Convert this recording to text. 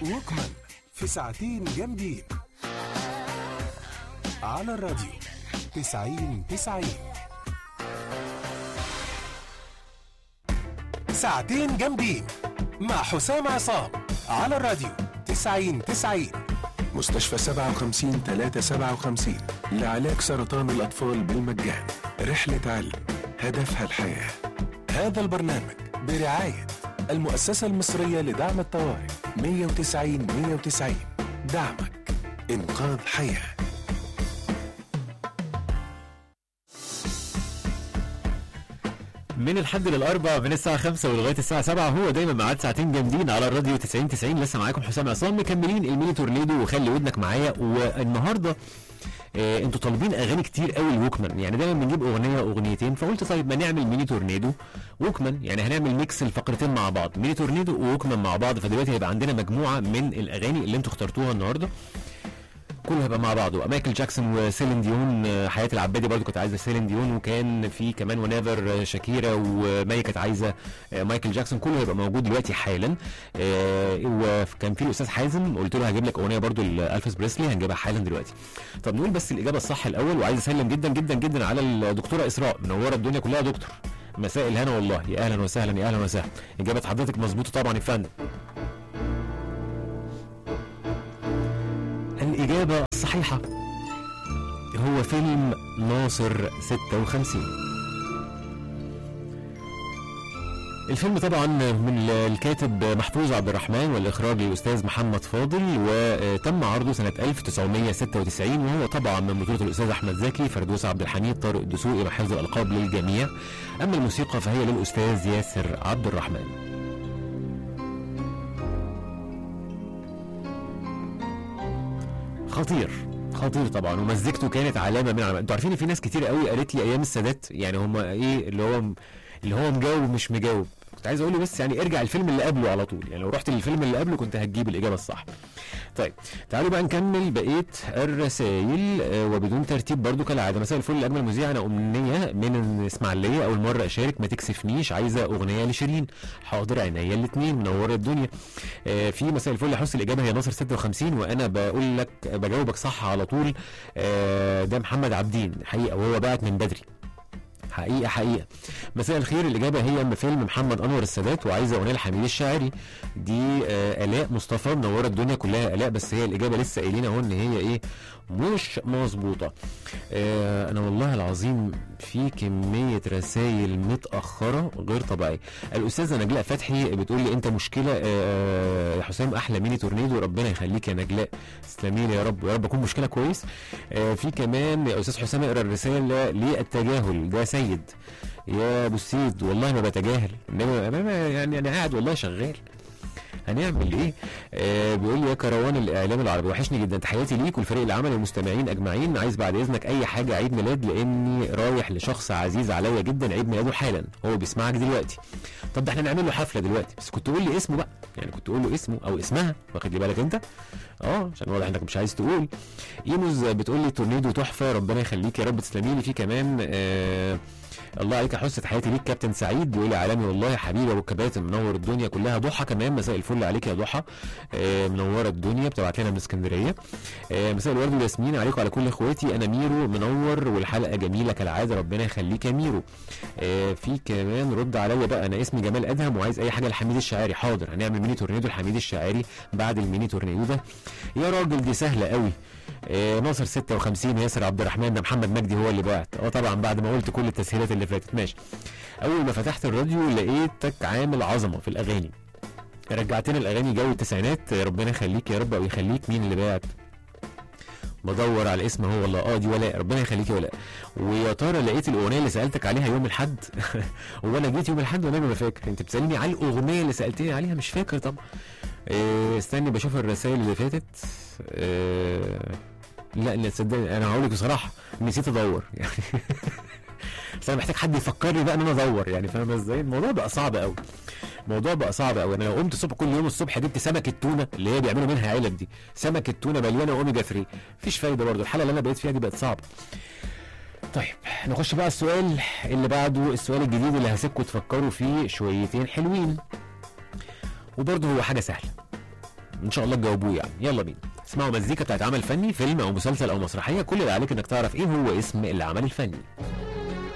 ووكمان في ساعتين جامدين على الراديو تسعين تسعين ساعتين جامدين مع حسام عصام على الراديو تسعين تسعين مستشفى سبعة وخمسين تلاتة سبعة وخمسين لعلاج سرطان الأطفال بالمجان رحلة علم هدفها الحياة هذا البرنامج برعاية المؤسسة المصرية لدعم الطوارئ 190 190 دعمك إنقاذ حياه من الحد للاربع من الساعه 5 ولغايه الساعه 7 هو دايما ميعاد ساعتين جامدين على الراديو 90 90 لسه معاكم حسام عصام مكملين الميني تورنيدو وخلي ودنك معايا والنهارده آه انتوا طالبين اغاني كتير قوي الوكمان يعني دايما بنجيب اغنيه اغنيتين فقلت طيب ما نعمل ميني تورنيدو ووكمان يعني هنعمل ميكس الفقرتين مع بعض ميني تورنيدو ووكمان مع بعض فدلوقتي هيبقى عندنا مجموعه من الاغاني اللي انتوا اخترتوها النهارده كله هيبقى مع بعضه مايكل جاكسون وسيلين ديون آه، حياه العبادي برضو كنت عايزه سيلين ديون وكان في كمان ونيفر شاكيرا وماي كانت عايزه آه، مايكل جاكسون كله هيبقى موجود دلوقتي حالا آه، وكان في الاستاذ حازم قلت له هجيب لك اغنيه برضو لالفيس بريسلي هنجيبها حالا دلوقتي طب نقول بس الاجابه الصح الاول وعايز اسلم جدا جدا جدا على الدكتوره اسراء منوره الدنيا كلها يا دكتور مساء الهنا والله يا اهلا وسهلا يا اهلا وسهلا اجابه حضرتك مظبوطه طبعا يا فندم الإجابة الصحيحة هو فيلم ناصر 56 الفيلم طبعا من الكاتب محفوظ عبد الرحمن والإخراج الأستاذ محمد فاضل وتم عرضه سنة 1996 وهو طبعا من بطولة الأستاذ أحمد زكي فردوس عبد الحميد طارق دسوقي مع حفظ الألقاب للجميع أما الموسيقى فهي للأستاذ ياسر عبد الرحمن خطير خطير طبعا ومزجته كانت علامه من علامات انتوا عارفين ان في ناس كتير قوي قالت لي ايام السادات يعني هم ايه اللي هو اللي هو مجاوب مش مجاوب كنت عايز اقول له بس يعني ارجع الفيلم اللي قبله على طول يعني لو رحت للفيلم اللي قبله كنت هتجيب الاجابه الصح طيب تعالوا بقى نكمل بقيه الرسائل آه، وبدون ترتيب برضو كالعاده مساء الفل لاجمل مذيع انا امنيه من الاسماعيليه اول مره اشارك ما تكسفنيش عايزه اغنيه لشيرين حاضر عينيا الاثنين منوره الدنيا آه، في مساء الفل يا حسن الاجابه هي ناصر 56 وانا بقول لك بجاوبك صح على طول آه، ده محمد عابدين حقيقه وهو بعت من بدري حقيقه حقيقه مساء الخير الاجابه هي من فيلم محمد انور السادات وعايزه اغنيه لحميد الشاعري دي آه الاء مصطفى منوره الدنيا كلها الاء بس هي الاجابه لسه قايلين اهو ان هي ايه مش مظبوطه آه انا والله العظيم في كميه رسائل متاخره غير طبيعيه الاستاذه نجلاء فتحي بتقول لي انت مشكله آه يا حسام احلى ميني تورنيدو ربنا يخليك يا نجلاء تسلمي لي يا رب يا رب اكون مشكله كويس آه في كمان يا استاذ حسام اقرا الرساله للتجاهل ده سيد يا ابو السيد والله ما بتجاهل انما أنا يعني انا قاعد والله شغال هنعمل ايه؟ آه بيقول لي يا كروان الاعلام العربي وحشني جدا تحياتي ليك ولفريق العمل والمستمعين اجمعين عايز بعد اذنك اي حاجه عيد ميلاد لاني رايح لشخص عزيز عليا جدا عيد ميلاده حالا هو بيسمعك دلوقتي طب ده احنا نعمل له حفله دلوقتي بس كنت تقول لي اسمه بقى يعني كنت تقول له اسمه او اسمها واخد لي بالك انت اه عشان واضح انك مش عايز تقول ايموز بتقول لي تورنيدو تحفه ربنا يخليك يا رب تسلمي لي في كمان آه الله عليك يا حس تحياتي ليك كابتن سعيد بيقول لي عالمي والله يا حبيبي ابو الكباتن منور الدنيا كلها ضحى كمان مساء الفل عليك يا ضحى آه منوره الدنيا بتبعت لنا من اسكندريه آه مساء الورد والياسمين عليكم على كل اخواتي انا ميرو منور والحلقه جميله كالعاده ربنا يخليك يا ميرو آه في كمان رد عليا بقى انا اسمي جمال ادهم وعايز اي حاجه لحميد الشاعري حاضر هنعمل ميني تورنيدو لحميد الشاعري بعد الميني تورنيدو ده يا راجل دي سهله قوي آه ناصر 56 ياسر عبد الرحمن ده محمد مجدي هو اللي بعت اه طبعا بعد ما قلت كل التسهيلات اللي فاتت ماشي اول ما فتحت الراديو لقيتك عامل عظمه في الاغاني رجعتنا الاغاني جو التسعينات ربنا يخليك يا رب او يخليك مين اللي بعت بدور على الاسم هو والله اه دي ولاء ربنا يخليك يا ولاء ويا ترى لقيت الاغنيه اللي سالتك عليها يوم الاحد وانا جيت يوم الاحد وانا ما فاكر انت بتسالني على الاغنيه اللي سالتني عليها مش فاكر طبعا إيه استني بشوف الرسائل اللي فاتت إيه لا لا تصدقني انا هقول لك بصراحه نسيت ادور يعني بس انا محتاج حد يفكرني بقى ان انا ادور يعني فاهم ازاي الموضوع بقى صعب قوي الموضوع بقى صعب قوي انا لو قمت الصبح كل يوم الصبح جبت سمكه تونه اللي هي بيعملوا منها علب دي سمكه تونه مليانه اوميجا 3 مفيش فايده برضه الحلقه اللي انا بقيت فيها دي بقت صعبه طيب نخش بقى السؤال اللي بعده السؤال الجديد اللي هسيبكم تفكروا فيه شويتين حلوين وبرضه هو حاجه سهله ان شاء الله تجاوبوه يعني يلا بينا اسمعوا مزيكا بتاعت عمل فني فيلم او مسلسل او مسرحيه كل اللي عليك انك تعرف ايه هو اسم العمل الفني